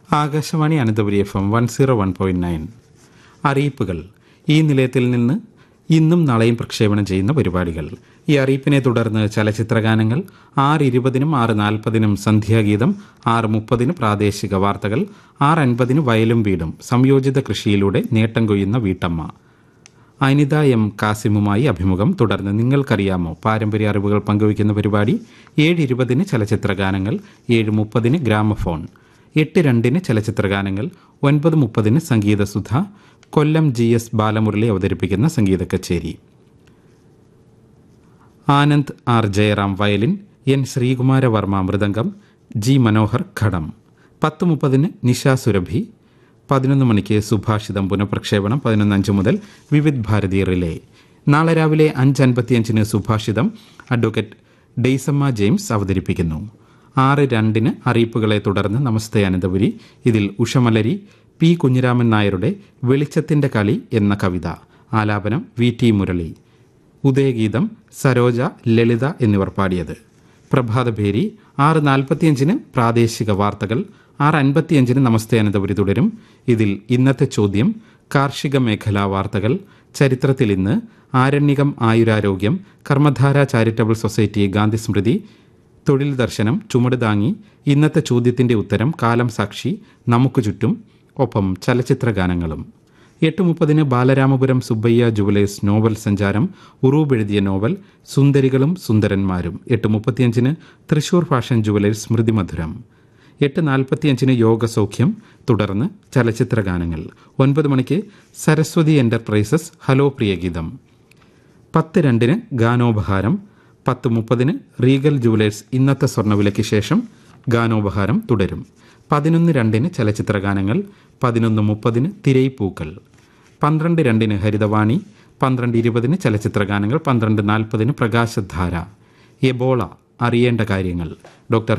Akashvani Ananthapuri F M one zero one point nine അറിയിപ്പുകൾ ഈ നിലയത്തിൽ നിന്ന് ഇന്നും നാളെയും പ്രക്ഷേപണം ചെയ്യുന്ന പരിപാടികൾ ഈ അറിയിപ്പിനെ തുടർന്ന് ചലച്ചിത്രഗാനങ്ങൾ ആറ് ഇരുപതിനും ആറ് നാൽപ്പതിനും സന്ധ്യാഗീതം ആറ് മുപ്പതിന് പ്രാദേശിക വാർത്തകൾ ആറ് അൻപതിന് വയലും വീടും സംയോജിത കൃഷിയിലൂടെ നേട്ടം കൊയ്യുന്ന വീട്ടമ്മ അനിത എം കാസിമുമായി അഭിമുഖം തുടർന്ന് നിങ്ങൾക്കറിയാമോ പാരമ്പര്യ അറിവുകൾ പങ്കുവയ്ക്കുന്ന പരിപാടി ഏഴ് ഇരുപതിന് ചലച്ചിത്രഗാനങ്ങൾ ഏഴ് മുപ്പതിന് ഗ്രാമഫോൺ എട്ട് രണ്ടിന് ചലച്ചിത്രഗാനങ്ങൾ ഒൻപത് മുപ്പതിന് സംഗീതസുധ കൊല്ലം ജി എസ് ബാലമുരളി അവതരിപ്പിക്കുന്ന സംഗീത കച്ചേരി Anand R Jayaram violin N Sreekumaravarma മൃദംഗം ജി മനോഹർ ഘടം പത്ത് മുപ്പതിന് നിഷ സുരഭി പതിനൊന്ന് മണിക്ക് സുഭാഷിതം പുനഃപ്രക്ഷേപണം പതിനൊന്ന് അഞ്ച് മുതൽ വിവിധ് ഭാരതി റിലേ നാളെ രാവിലെ അഞ്ച് അൻപത്തിയഞ്ചിന് സുഭാഷിതം അഡ്വക്കേറ്റ് ഡെയ്സമ്മ ജെയിംസ് അവതരിപ്പിക്കുന്നു ആറ് രണ്ടിന് അറിയിപ്പുകളെ തുടർന്ന് നമസ്തേ അനന്തപുരി ഇതിൽ ഉഷമലരി പി കുഞ്ഞിരാമൻ നായരുടെ വെളിച്ചത്തിന്റെ കളി എന്ന കവിത ആലാപനം വി ടി മുരളി ഉദയഗീതം സരോജ ലളിത എന്നിവർ പാടിയത് പ്രഭാതഭേരി ആറ് നാൽപ്പത്തിയഞ്ചിന് പ്രാദേശിക വാർത്തകൾ ആറ് അൻപത്തിയഞ്ചിന് നമസ്തേ അനന്തപുരി തുടരും ഇതിൽ ഇന്നത്തെ ചോദ്യം കാർഷിക മേഖലാ വാർത്തകൾ ചരിത്രത്തിൽ ഇന്ന് ആരണ്യകം ആയുരാരോഗ്യം കർമ്മധാര ചാരിറ്റബിൾ സൊസൈറ്റി ഗാന്ധി സ്മൃതി തൊഴിൽ ദർശനം ചുമട് താങ്ങി ഇന്നത്തെ ചോദ്യത്തിന്റെ ഉത്തരം കാലം സാക്ഷി നമുക്ക് ചുറ്റും ഒപ്പം ചലച്ചിത്ര ഗാനങ്ങളും എട്ട് മുപ്പതിന് ബാലരാമപുരം സുബ്ബയ്യ ജുവലേഴ്സ് നോവൽ സഞ്ചാരം ഉറൂബ് എഴുതിയ നോവൽ സുന്ദരികളും സുന്ദരന്മാരും എട്ട് മുപ്പത്തിയഞ്ചിന് തൃശൂർ ഫാഷൻ ജുവലേഴ്സ് സ്മൃതി മധുരം എട്ട് നാൽപ്പത്തിയഞ്ചിന് യോഗസൗഖ്യം തുടർന്ന് ചലച്ചിത്ര ഗാനങ്ങൾ ഒൻപത് മണിക്ക് സരസ്വതി എന്റർപ്രൈസസ് ഹലോ പ്രിയഗീതം പത്ത് രണ്ടിന് ഗാനോപഹാരം പത്ത് മുപ്പതിന് റീഗൽ ജുവലേഴ്സ് ഇന്നത്തെ സ്വർണ്ണവിലയ്ക്ക് ശേഷം ഗാനോപഹാരം തുടരും പതിനൊന്ന് രണ്ടിന് ചലച്ചിത്ര ഗാനങ്ങൾ പതിനൊന്ന് മുപ്പതിന് തിരൈപ്പൂക്കൾ പന്ത്രണ്ട് രണ്ടിന് ഹരിതവാണി പന്ത്രണ്ട് ഇരുപതിന് ചലച്ചിത്ര ഗാനങ്ങൾ പന്ത്രണ്ട് നാൽപ്പതിന് പ്രകാശധാര എബോള അറിയേണ്ട കാര്യങ്ങൾ ഡോക്ടർ